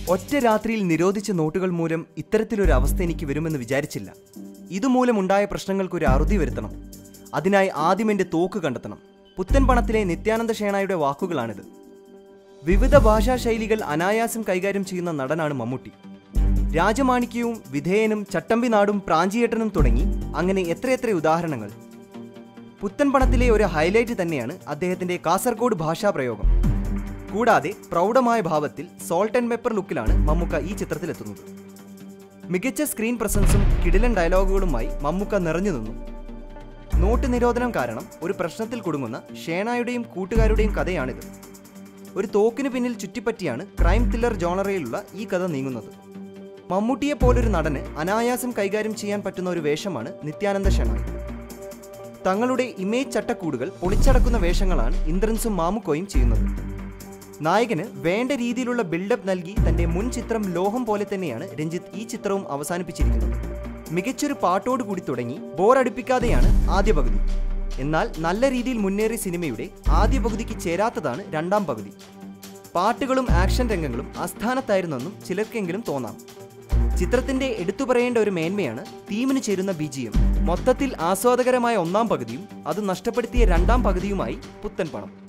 ഒറ്റ രാത്രിയിൽ നിരോധിച്ച നോട്ടുകൾ മൂലം ഇത്തരത്തിലൊരു അവസ്ഥ എനിക്ക് വരുമെന്ന് വിചാരിച്ചില്ല ഇതുമൂലമുണ്ടായ പ്രശ്നങ്ങൾക്ക് ഒരു അറുതി വരുത്തണം അതിനായി ആദ്യം എൻ്റെ തോക്ക് കണ്ടെത്തണം പുത്തൻ പണത്തിലെ നിത്യാനന്ദ ഷേണായുടെ വാക്കുകളാണിത് വിവിധ ഭാഷാ ശൈലികൾ അനായാസം കൈകാര്യം ചെയ്യുന്ന നടനാണ് മമ്മൂട്ടി രാജമാണിക്യവും വിധേയനും ചട്ടമ്പി നാടും പ്രാഞ്ചിയേട്ടനും തുടങ്ങി അങ്ങനെ എത്രയെത്ര ഉദാഹരണങ്ങൾ പുത്തൻ പണത്തിലെ ഒരു ഹൈലൈറ്റ് തന്നെയാണ് അദ്ദേഹത്തിന്റെ കാസർഗോഡ് ഭാഷാ പ്രയോഗം കൂടാതെ പ്രൗഢമായ ഭാവത്തിൽ സോൾട്ട് ആൻഡ് പെപ്പർ ലുക്കിലാണ് മമ്മൂക്ക ഈ ചിത്രത്തിലെത്തുന്നത് മികച്ച സ്ക്രീൻ പ്രസൻസും കിടിലൻ ഡയലോഗുകളുമായി മമ്മൂക്ക നിറഞ്ഞു നിന്നു നോട്ട് നിരോധനം കാരണം ഒരു പ്രശ്നത്തിൽ കുടുങ്ങുന്ന ഷേണായുടെയും കൂട്ടുകാരുടെയും കഥയാണിത് ഒരു തോക്കിന് പിന്നിൽ ചുറ്റിപ്പറ്റിയാണ് ക്രൈം ത്രില്ലർ ജോണറയിലുള്ള ഈ കഥ നീങ്ങുന്നത് മമ്മൂട്ടിയെ പോലൊരു നടന് അനായാസം കൈകാര്യം ചെയ്യാൻ പറ്റുന്ന ഒരു വേഷമാണ് നിത്യാനന്ദ ഷെണായി തങ്ങളുടെ ഇമേജ് ചട്ടക്കൂടുകൾ പൊളിച്ചടക്കുന്ന വേഷങ്ങളാണ് ഇന്ദ്രൻസും മാമുക്കോയും ചെയ്യുന്നത് നായകന് വേണ്ട രീതിയിലുള്ള ബിൽഡപ്പ് നൽകി തന്റെ മുൻ ചിത്രം ലോഹം പോലെ തന്നെയാണ് രഞ്ജിത്ത് ഈ ചിത്രവും അവസാനിപ്പിച്ചിരിക്കുന്നത് മികച്ചൊരു പാട്ടോട് കൂടി തുടങ്ങി ബോറടിപ്പിക്കാതെയാണ് ആദ്യ പകുതി എന്നാൽ നല്ല രീതിയിൽ മുന്നേറിയ സിനിമയുടെ ആദ്യ പകുതിക്ക് ചേരാത്തതാണ് രണ്ടാം പകുതി പാട്ടുകളും ആക്ഷൻ രംഗങ്ങളും അസ്ഥാനത്തായിരുന്നെന്നും ചിലർക്കെങ്കിലും തോന്നാം ചിത്രത്തിന്റെ എടുത്തു പറയേണ്ട ഒരു മേന്മയാണ് തീമിന് ചേരുന്ന ബിജിഎം മൊത്തത്തിൽ ആസ്വാദകരമായ ഒന്നാം പകുതിയും അത് നഷ്ടപ്പെടുത്തിയ രണ്ടാം പകുതിയുമായി പുത്തൻ പണം